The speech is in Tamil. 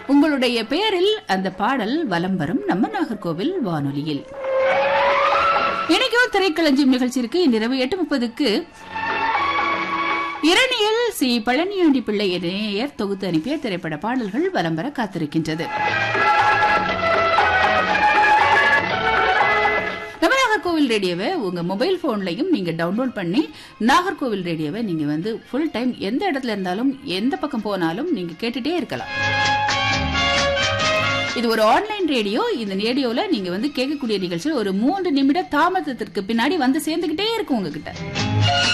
உங்களுடைய பெயரில் அந்த பாடல் வலம் வரும் நம்ம நாகர்கோவில் வானொலியில் இன்னைக்கும் திரைக்களஞ்சியம் நிகழ்ச்சி இருக்கு இன்றிரவு எட்டு முப்பதுக்கு இரணியல் சி பழனியாண்டி பிள்ளை நேயர் தொகுத்து அனுப்பிய திரைப்பட பாடல்கள் வலம் வர காத்திருக்கின்றது நம்ம நாகர்கோவில் ரேடியோவை உங்க மொபைல் போன்லயும் நீங்க டவுன்லோட் பண்ணி நாகர்கோவில் ரேடியோவை நீங்க வந்து ஃபுல் டைம் எந்த இடத்துல இருந்தாலும் எந்த பக்கம் போனாலும் நீங்க கேட்டுட்டே இருக்கலாம் இது ஒரு ஆன்லைன் ரேடியோ இந்த ரேடியோல நீங்க வந்து கேட்கக்கூடிய நிகழ்ச்சியில் ஒரு மூன்று நிமிட தாமதத்திற்கு பின்னாடி வந்து சேர்ந்துகிட்டே இருக்கும் உங்ககிட்ட